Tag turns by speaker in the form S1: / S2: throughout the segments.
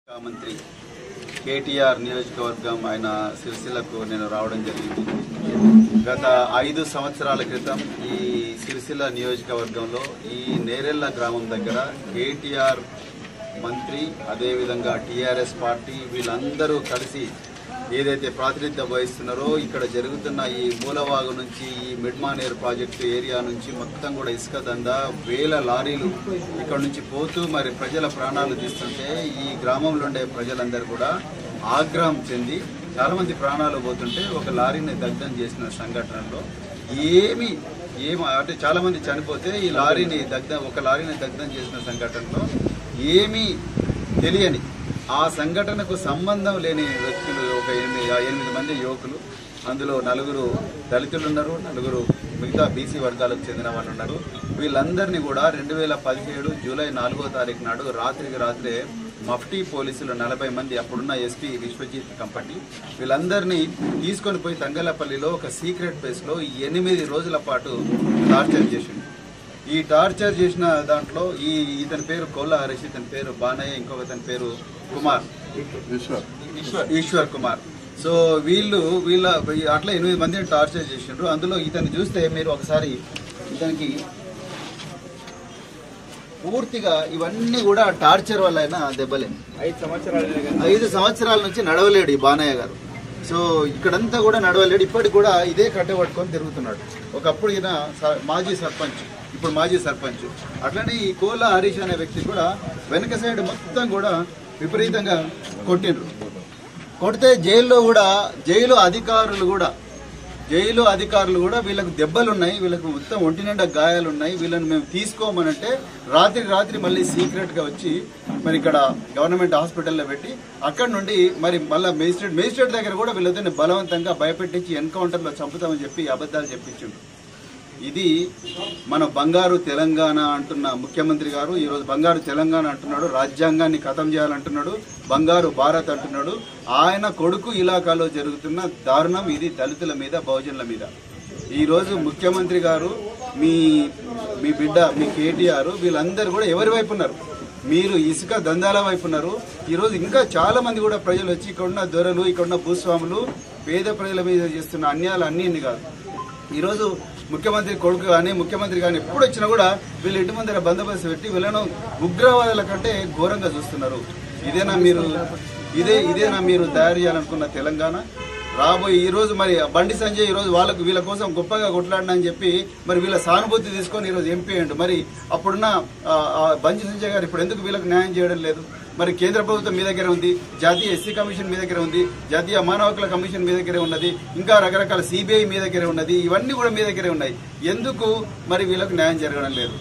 S1: మంత్రి కేటీఆర్ నియోజకవర్గం ఆయన సిరిసిల్లకు నేను రావడం జరిగింది గత ఐదు సంవత్సరాల క్రితం ఈ సిరిసిల్ల నియోజకవర్గంలో ఈ నేరెళ్ల గ్రామం దగ్గర కేటీఆర్ మంత్రి అదేవిధంగా టీఆర్ఎస్ పార్టీ వీళ్ళందరూ కలిసి ఏదైతే ప్రాతినిధ్యం వహిస్తున్నారో ఇక్కడ జరుగుతున్న ఈ మూలవాగు నుంచి ఈ మిడ్మానేర్ ప్రాజెక్టు ఏరియా నుంచి మొత్తం కూడా ఇసుక దందా వేల లారీలు ఇక్కడ నుంచి పోతూ మరి ప్రజల ప్రాణాలు తీస్తుంటే ఈ గ్రామంలో ఉండే ప్రజలందరూ కూడా ఆగ్రహం చెంది చాలా మంది ప్రాణాలు పోతుంటే ఒక లారీని దగ్ధం చేసిన సంఘటనలో ఏమి ఏమి అంటే చాలా మంది చనిపోతే ఈ లారీని దగ్ధం ఒక లారీని దగ్ధం చేసిన సంఘటనలో ఏమీ తెలియని ఆ సంఘటనకు సంబంధం లేని వ్యక్తులు ఒక ఎనిమిది ఎనిమిది మంది యువకులు అందులో నలుగురు దళితులు ఉన్నారు నలుగురు మిగతా బీసీ వర్గాలకు చెందిన వాళ్ళు ఉన్నారు వీళ్ళందరినీ కూడా రెండు వేల పదిహేడు జూలై నాలుగో తారీఖు నాడు రాత్రికి రాత్రే మఫ్టీ పోలీసులు నలభై మంది అప్పుడున్న ఎస్పీ విశ్వజిత్ కంపటి వీళ్ళందరినీ తీసుకొని పోయి తంగలపల్లిలో ఒక సీక్రెట్ ప్లేస్లో ఎనిమిది రోజుల పాటు టార్చర్ చేసింది ఈ టార్చర్ చేసిన దాంట్లో ఈ ఇతని పేరు కోల్లా హరీష్ ఇతని పేరు బానయ్య ఇంకొక ఇతని పేరు కుమార్ ఈశ్వర్ కుమార్ సో వీళ్ళు వీళ్ళ అట్లా ఎనిమిది మందిని టార్చర్ చేసిండ్రు అందులో ఇతన్ని చూస్తే మీరు ఒకసారి ఇతనికి పూర్తిగా ఇవన్నీ కూడా టార్చర్ వల్ల అయినా దెబ్బలే
S2: ఐదు సంవత్సరాలు
S1: ఐదు సంవత్సరాల నుంచి నడవలేడు ఈ బానయ్య గారు సో ఇక్కడంతా కూడా నడవలేడు ఇప్పటికి కూడా ఇదే కట్టె పట్టుకొని తిరుగుతున్నాడు ఒకప్పుడు ఈయన స- మాజీ సర్పంచ్ ఇప్పుడు మాజీ సర్పంచ్ అట్లనే ఈ కోల హరీష్ అనే వ్యక్తి కూడా వెనక సైడ్ మొత్తం కూడా విపరీతంగా కొట్టిండ్రు కొడితే జైల్లో కూడా జైలు అధికారులు కూడా జైలు అధికారులు కూడా వీళ్ళకు దెబ్బలు ఉన్నాయి వీళ్ళకు మొత్తం ఒంటి నిండా గాయాలు ఉన్నాయి వీళ్ళని మేము తీసుకోమనంటే రాత్రి రాత్రి మళ్ళీ సీక్రెట్ గా వచ్చి మరి ఇక్కడ గవర్నమెంట్ హాస్పిటల్లో పెట్టి అక్కడ నుండి మరి మళ్ళీ మేజిస్ట్రేట్ మేజిస్ట్రేట్ దగ్గర కూడా వీళ్ళతో బలవంతంగా భయపెట్టించి ఎన్కౌంటర్ లో చంపుతామని చెప్పి అబద్ధాలు చెప్పించిండు ఇది మన బంగారు తెలంగాణ అంటున్న ముఖ్యమంత్రి గారు ఈరోజు బంగారు తెలంగాణ అంటున్నాడు రాజ్యాంగాన్ని ఖతం చేయాలంటున్నాడు బంగారు భారత్ అంటున్నాడు ఆయన కొడుకు ఇలాకాలో జరుగుతున్న దారుణం ఇది దళితుల మీద బహుజనుల మీద ఈరోజు ముఖ్యమంత్రి గారు మీ మీ బిడ్డ మీ కేటీఆర్ వీళ్ళందరూ కూడా ఎవరి వైపు ఉన్నారు మీరు ఇసుక దందాల వైపు ఉన్నారు ఈరోజు ఇంకా చాలా మంది కూడా ప్రజలు వచ్చి ఇక్కడ ఉన్న దొరలు ఇక్కడ ఉన్న భూస్వాములు పేద ప్రజల మీద చేస్తున్న అన్యాయాలు అన్ని ఇన్ని కాదు ఈరోజు ముఖ్యమంత్రి కొడుకు కానీ ముఖ్యమంత్రి కానీ ఎప్పుడు వచ్చినా కూడా వీళ్ళ ఇంటి ముందర బందోబస్తు పెట్టి వీళ్ళను ఉగ్రవాదుల కంటే ఘోరంగా చూస్తున్నారు ఇదేనా మీరు ఇదే ఇదేనా మీరు తయారు చేయాలనుకున్న తెలంగాణ రాబోయే ఈ రోజు మరి బండి సంజయ్ ఈ రోజు వాళ్ళకు వీళ్ళ కోసం గొప్పగా కొట్లాడినా అని చెప్పి మరి వీళ్ళ సానుభూతి తీసుకొని ఈ రోజు ఎంపీ అయ్యండు మరి అప్పుడున్న ఆ, ఆ బండి సంజయ్ గారు ఇప్పుడు ఎందుకు వీళ్ళకి న్యాయం చేయడం లేదు మరి కేంద్ర ప్రభుత్వం మీ దగ్గర ఉంది జాతీయ ఎస్సీ కమిషన్ మీ దగ్గర ఉంది జాతీయ మానవ హక్కుల కమిషన్ మీ దగ్గరే ఉన్నది ఇంకా రకరకాల సిబిఐ మీ దగ్గరే ఉన్నది ఇవన్నీ కూడా మీ దగ్గరే ఉన్నాయి ఎందుకు మరి వీళ్ళకు న్యాయం జరగడం లేదు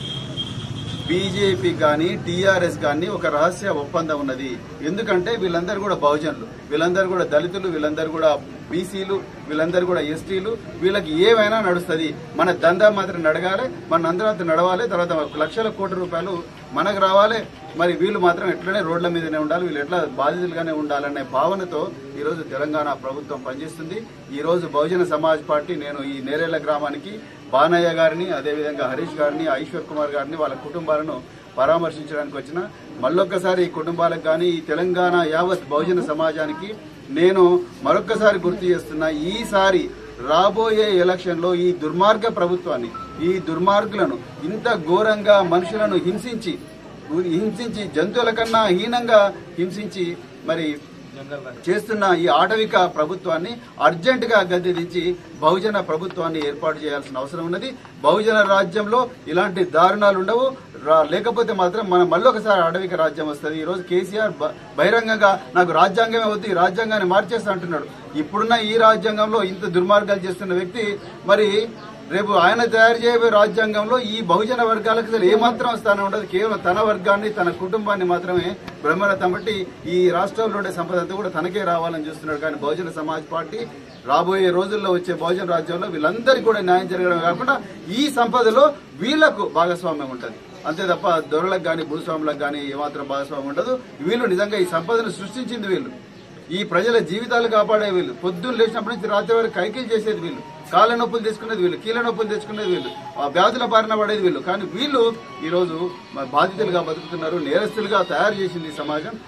S1: బీజేపీ కానీ టీఆర్ఎస్ కానీ ఒక రహస్య ఒప్పందం ఉన్నది ఎందుకంటే వీళ్ళందరూ కూడా బహుజనులు వీళ్ళందరూ కూడా దళితులు వీళ్ళందరూ కూడా బీసీలు వీళ్ళందరూ కూడా ఎస్టీలు వీళ్ళకి ఏమైనా నడుస్తుంది మన దందా మాత్రం నడగాలి మన అందరం నడవాలి తర్వాత లక్షల కోట్ల రూపాయలు మనకు రావాలి మరి వీళ్ళు మాత్రం ఎట్లనే రోడ్ల మీదనే ఉండాలి వీళ్ళు ఎట్లా బాధితులుగానే ఉండాలనే భావనతో ఈరోజు తెలంగాణ ప్రభుత్వం పనిచేస్తుంది ఈ రోజు బహుజన సమాజ్ పార్టీ నేను ఈ నేరేళ్ల గ్రామానికి బానయ్య గారిని అదేవిధంగా హరీష్ గారిని ఐశ్వర్ కుమార్ గారిని వాళ్ళ కుటుంబాలను పరామర్శించడానికి వచ్చిన మళ్ళొక్కసారి ఈ కుటుంబాలకు కానీ ఈ తెలంగాణ యావత్ బహుజన సమాజానికి నేను మరొక్కసారి గుర్తు చేస్తున్నా ఈసారి రాబోయే ఎలక్షన్ లో ఈ దుర్మార్గ ప్రభుత్వాన్ని ఈ దుర్మార్గులను ఇంత ఘోరంగా మనుషులను హింసించి హింసించి జంతువుల కన్నా హీనంగా హింసించి మరి చేస్తున్న ఈ ఆటవిక ప్రభుత్వాన్ని అర్జెంట్ గా గద్దె దించి బహుజన ప్రభుత్వాన్ని ఏర్పాటు చేయాల్సిన అవసరం ఉన్నది బహుజన రాజ్యంలో ఇలాంటి దారుణాలు ఉండవు రా- లేకపోతే మాత్రం మనం మళ్ళొకసారి అటవిక రాజ్యం వస్తుంది ఈ రోజు కేసీఆర్ బ- బహిరంగంగా నాకు రాజ్యాంగమే వద్దు ఈ రాజ్యాంగాన్ని మార్చేస్తా అంటున్నాడు ఇప్పుడున్న ఈ రాజ్యాంగంలో ఇంత దుర్మార్గాలు చేస్తున్న వ్యక్తి మరి రేపు ఆయన తయారు చేయబోయే రాజ్యాంగంలో ఈ బహుజన వర్గాలకు అసలు ఏమాత్రం స్థానం ఉండదు కేవలం తన వర్గాన్ని తన కుటుంబాన్ని మాత్రమే బ్రహ్మరథం బట్టి ఈ రాష్ట్రంలో ఉండే సంపద అంతా కూడా తనకే రావాలని చూస్తున్నాడు కానీ బహుజన సమాజ్ పార్టీ రాబోయే రోజుల్లో వచ్చే బహుజన రాజ్యంలో వీళ్ళందరికీ కూడా న్యాయం జరగడం కాకుండా ఈ సంపదలో వీళ్లకు భాగస్వామ్యం ఉంటుంది అంతే తప్ప దొరలకు కానీ భూస్వాములకు కానీ ఏమాత్రం భాగస్వామ్యం ఉండదు వీళ్ళు నిజంగా ఈ సంపదను సృష్టించింది వీళ్ళు ఈ ప్రజల జీవితాలు కాపాడే వీళ్ళు పొద్దున్న లేచినప్పటి నుంచి రాత్రి వరకు కైకిలు చేసేది వీళ్ళు కాళ్ళ నొప్పులు తెచ్చుకునేది వీళ్ళు కీళ్ళ నొప్పులు తెచ్చుకునేది వీళ్ళు ఆ వ్యాధుల బారిన పడేది వీళ్ళు కానీ వీళ్ళు ఈ రోజు మ- బాధితులుగా బతుకుతున్నారు నేరస్తులుగా తయారు చేసింది ఈ సమాజం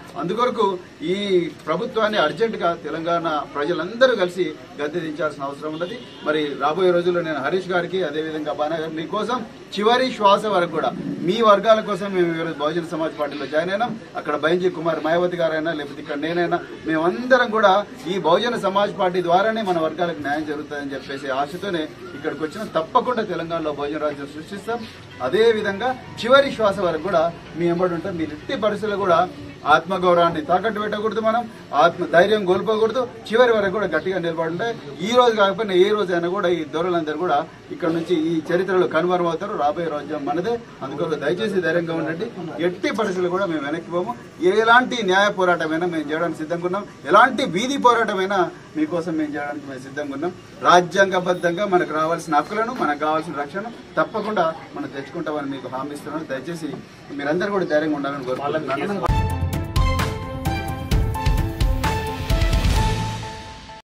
S1: అందుకొరకు ఈ ప్రభుత్వాన్ని అర్జెంటుగా తెలంగాణ ప్రజలందరూ కలిసి గద్దె దించాల్సిన అవసరం ఉన్నది మరి రాబోయే రోజుల్లో నేను హరీష్ గారికి అదేవిధంగా బానా గారు మీకోసం చివరి శ్వాస వరకు కూడా మీ వర్గాల కోసం మేము ఈరోజు బహుజన సమాజ్ పార్టీలో జాయిన్ అయినాం అక్కడ బైంజీ కుమార్ మాయావతి గారైనా లేకపోతే ఇక్కడ నేనైనా మేమందరం కూడా ఈ బహుజన సమాజ్ పార్టీ ద్వారానే మన వర్గాలకు న్యాయం జరుగుతుందని చెప్పేసి ఆశతోనే ఇక్కడికి వచ్చిన తప్పకుండా తెలంగాణలో బహుజన రాజ్యం సృష్టిస్తాం అదే విధంగా చివరి శ్వాస వరకు కూడా మీ ఎంబడి ఉంటాం మీరు ఎట్టి పరిస్థితుల్లో కూడా ఆత్మగౌరవాన్ని తాకట్టు పెట్టకూడదు మనం ఆత్మ ధైర్యం కోల్పోకూడదు చివరి వరకు కూడా గట్టిగా నిలబడుంటే ఈ రోజు కాకపోయినా ఏ రోజు అయినా కూడా ఈ దొరలందరూ కూడా ఇక్కడ నుంచి ఈ చరిత్రలో కనుమరం అవుతారు రాబోయే రోజు మనదే అందుకోసం దయచేసి ధైర్యంగా ఉండండి ఎట్టి పరిస్థితులు కూడా మేము వెనక్కి పోము ఎలాంటి న్యాయ పోరాటమైనా మేము చేయడానికి సిద్ధంగా ఉన్నాం ఎలాంటి వీధి పోరాటమైనా మీకోసం మేము చేయడానికి మేము సిద్ధంగా ఉన్నాం రాజ్యాంగబద్ధంగా మనకు రావాల్సిన హక్కులను మనకు కావాల్సిన రక్షణ తప్పకుండా మనం తెచ్చుకుంటామని మీకు హామీ ఇస్తున్నాను దయచేసి మీరందరూ కూడా ధైర్యంగా ఉండాలని కోరుకుంటున్నాను